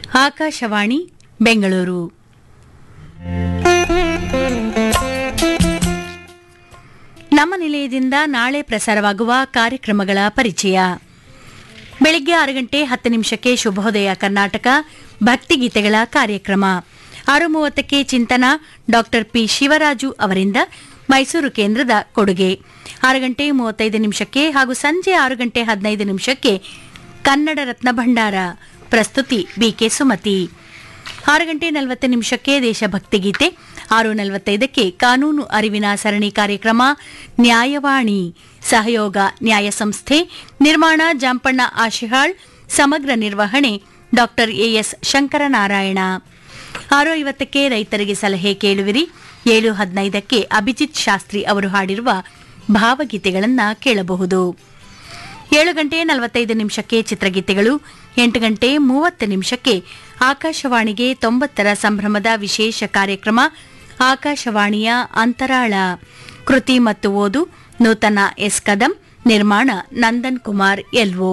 ಆಕಾಶವಾಣಿ ಬೆಂಗಳೂರು ನಮ್ಮ ನಿಲಯದಿಂದ ನಾಳೆ ಪ್ರಸಾರವಾಗುವ ಕಾರ್ಯಕ್ರಮಗಳ ಪರಿಚಯ ಬೆಳಿಗ್ಗೆ ಆರು ಗಂಟೆ ಹತ್ತು ನಿಮಿಷಕ್ಕೆ ಶುಭೋದಯ ಕರ್ನಾಟಕ ಭಕ್ತಿಗೀತೆಗಳ ಕಾರ್ಯಕ್ರಮ ಆರು ಮೂವತ್ತಕ್ಕೆ ಚಿಂತನ ಡಾಕ್ಟರ್ ಪಿ ಶಿವರಾಜು ಅವರಿಂದ ಮೈಸೂರು ಕೇಂದ್ರದ ಕೊಡುಗೆ ಆರು ಗಂಟೆ ಮೂವತ್ತೈದು ನಿಮಿಷಕ್ಕೆ ಹಾಗೂ ಸಂಜೆ ಆರು ಗಂಟೆ ಹದಿನೈದು ನಿಮಿಷಕ್ಕೆ ಕನ್ನಡ ರತ್ನ ಭಂಡಾರ ಪ್ರಸ್ತುತಿ ಬಿಕೆ ಸುಮತಿ ಆರು ಗಂಟೆ ನಲವತ್ತು ನಿಮಿಷಕ್ಕೆ ದೇಶಭಕ್ತಿ ಗೀತೆ ಆರು ನಲವತ್ತೈದಕ್ಕೆ ಕಾನೂನು ಅರಿವಿನ ಸರಣಿ ಕಾರ್ಯಕ್ರಮ ನ್ಯಾಯವಾಣಿ ಸಹಯೋಗ ನ್ಯಾಯ ಸಂಸ್ಥೆ ನಿರ್ಮಾಣ ಜಾಂಪಣ್ಣ ಆಶಿಹಾಳ್ ಸಮಗ್ರ ನಿರ್ವಹಣೆ ಡಾಕ್ಟರ್ ಎಎಸ್ ಶಂಕರನಾರಾಯಣ ಆರು ಐವತ್ತಕ್ಕೆ ರೈತರಿಗೆ ಸಲಹೆ ಕೇಳುವಿರಿ ಏಳು ಹದಿನೈದಕ್ಕೆ ಅಭಿಜಿತ್ ಶಾಸ್ತ್ರಿ ಅವರು ಹಾಡಿರುವ ಭಾವಗೀತೆಗಳನ್ನು ಕೇಳಬಹುದು ಏಳು ಗಂಟೆ ನಲವತ್ತೈದು ನಿಮಿಷಕ್ಕೆ ಚಿತ್ರಗೀತೆಗಳು ಎಂಟು ಗಂಟೆ ಮೂವತ್ತು ನಿಮಿಷಕ್ಕೆ ಆಕಾಶವಾಣಿಗೆ ತೊಂಬತ್ತರ ಸಂಭ್ರಮದ ವಿಶೇಷ ಕಾರ್ಯಕ್ರಮ ಆಕಾಶವಾಣಿಯ ಅಂತರಾಳ ಕೃತಿ ಮತ್ತು ಓದು ನೂತನ ಎಸ್ ಕದಂ ನಿರ್ಮಾಣ ನಂದನ್ ಕುಮಾರ್ ಎಲ್ವೋ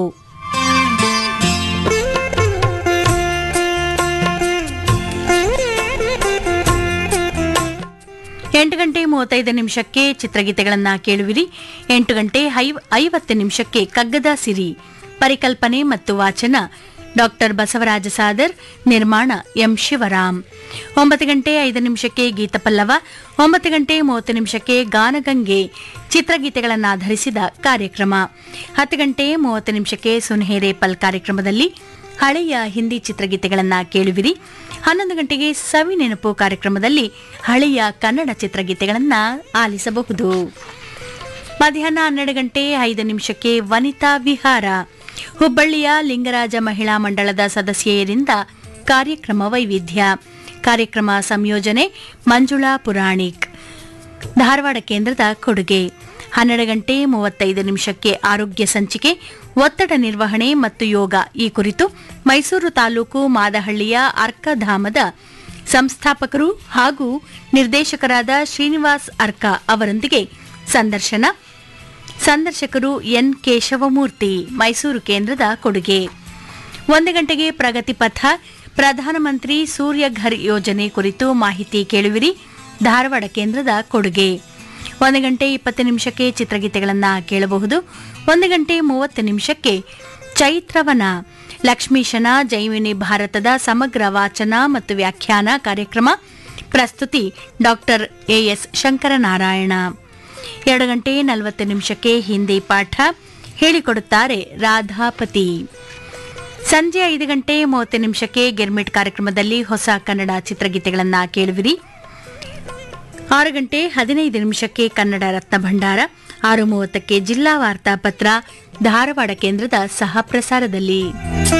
ಎಂಟು ಗಂಟೆ ಮೂವತ್ತೈದು ನಿಮಿಷಕ್ಕೆ ಚಿತ್ರಗೀತೆಗಳನ್ನು ಕೇಳುವಿರಿ ಎಂಟು ಗಂಟೆ ಐವ್- ಐವತ್ತು ನಿಮಿಷಕ್ಕೆ ಕಗ್ಗದ ಸಿರಿ ಪರಿಕಲ್ಪನೆ ಮತ್ತು ವಾಚನ ಡಾಕ್ಟರ್ ಬಸವರಾಜ ಸಾದರ್ ನಿರ್ಮಾಣ ಎಂ ಶಿವರಾಮ್ ಒಂಬತ್ತು ಗಂಟೆ ಐದು ನಿಮಿಷಕ್ಕೆ ಗೀತಪಲ್ಲವ ಒಂಬತ್ತು ಗಂಟೆ ಮೂವತ್ತು ನಿಮಿಷಕ್ಕೆ ಗಾನಗಂಗೆ ಚಿತ್ರಗೀತೆಗಳನ್ನು ಆಧರಿಸಿದ ಕಾರ್ಯಕ್ರಮ ಹತ್ತು ಗಂಟೆ ಮೂವತ್ತು ನಿಮಿಷಕ್ಕೆ ಸುನ್ಹೇರೆ ಪಲ್ ಕಾರ್ಯಕ್ರಮದಲ್ಲಿ ಹಳೆಯ ಹಿಂದಿ ಚಿತ್ರಗೀತೆಗಳನ್ನು ಕೇಳುವಿರಿ ಹನ್ನೊಂದು ಗಂಟೆಗೆ ಸವಿ ನೆನಪು ಕಾರ್ಯಕ್ರಮದಲ್ಲಿ ಹಳೆಯ ಕನ್ನಡ ಚಿತ್ರಗೀತೆಗಳನ್ನು ಆಲಿಸಬಹುದು ಮಧ್ಯಾಹ್ನ ಹನ್ನೆರಡು ಗಂಟೆ ಐದು ನಿಮಿಷಕ್ಕೆ ವನಿತಾ ವಿಹಾರ ಹುಬ್ಬಳ್ಳಿಯ ಲಿಂಗರಾಜ ಮಹಿಳಾ ಮಂಡಳದ ಸದಸ್ಯೆಯರಿಂದ ಕಾರ್ಯಕ್ರಮ ವೈವಿಧ್ಯ ಕಾರ್ಯಕ್ರಮ ಸಂಯೋಜನೆ ಮಂಜುಳಾ ಪುರಾಣಿಕ್ ಧಾರವಾಡ ಕೇಂದ್ರದ ಕೊಡುಗೆ ಹನ್ನೆರಡು ಗಂಟೆ ಮೂವತ್ತೈದು ನಿಮಿಷಕ್ಕೆ ಆರೋಗ್ಯ ಸಂಚಿಕೆ ಒತ್ತಡ ನಿರ್ವಹಣೆ ಮತ್ತು ಯೋಗ ಈ ಕುರಿತು ಮೈಸೂರು ತಾಲೂಕು ಮಾದಹಳ್ಳಿಯ ಅರ್ಕಧಾಮದ ಸಂಸ್ಥಾಪಕರು ಹಾಗೂ ನಿರ್ದೇಶಕರಾದ ಶ್ರೀನಿವಾಸ್ ಅರ್ಕ ಅವರೊಂದಿಗೆ ಸಂದರ್ಶನ ಸಂದರ್ಶಕರು ಎನ್ ಕೇಶವಮೂರ್ತಿ ಮೈಸೂರು ಕೇಂದ್ರದ ಕೊಡುಗೆ ಒಂದು ಗಂಟೆಗೆ ಪ್ರಗತಿ ಪಥ ಪ್ರಧಾನಮಂತ್ರಿ ಸೂರ್ಯಘರ್ ಯೋಜನೆ ಕುರಿತು ಮಾಹಿತಿ ಕೇಳುವಿರಿ ಧಾರವಾಡ ಕೇಂದ್ರದ ಕೊಡುಗೆ ಒಂದು ಗಂಟೆ ಇಪ್ಪತ್ತು ನಿಮಿಷಕ್ಕೆ ಚಿತ್ರಗೀತೆಗಳನ್ನು ಕೇಳಬಹುದು ಒಂದು ಗಂಟೆ ಮೂವತ್ತು ನಿಮಿಷಕ್ಕೆ ಚೈತ್ರವನ ಲಕ್ಷ್ಮೀಶನ ಜೈವಿನಿ ಭಾರತದ ಸಮಗ್ರ ವಾಚನ ಮತ್ತು ವ್ಯಾಖ್ಯಾನ ಕಾರ್ಯಕ್ರಮ ಪ್ರಸ್ತುತಿ ಡಾಕ್ಟರ್ ಎಎಸ್ ಶಂಕರನಾರಾಯಣ ಎರಡು ಗಂಟೆ ನಲವತ್ತು ನಿಮಿಷಕ್ಕೆ ಹಿಂದಿ ಪಾಠ ಹೇಳಿಕೊಡುತ್ತಾರೆ ರಾಧಾಪತಿ ಸಂಜೆ ಐದು ಗಂಟೆ ಮೂವತ್ತು ನಿಮಿಷಕ್ಕೆ ಗಿರ್ಮಿಟ್ ಕಾರ್ಯಕ್ರಮದಲ್ಲಿ ಹೊಸ ಕನ್ನಡ ಚಿತ್ರಗೀತೆಗಳನ್ನು ಕೇಳುವಿರಿ ಆರು ಗಂಟೆ ಹದಿನೈದು ನಿಮಿಷಕ್ಕೆ ಕನ್ನಡ ರತ್ನ ಭಂಡಾರ ಆರು ಮೂವತ್ತಕ್ಕೆ ಜಿಲ್ಲಾ ವಾರ್ತಾ ಪತ್ರ ಧಾರವಾಡ ಕೇಂದ್ರದ ಸಹ ಪ್ರಸಾರದಲ್ಲಿ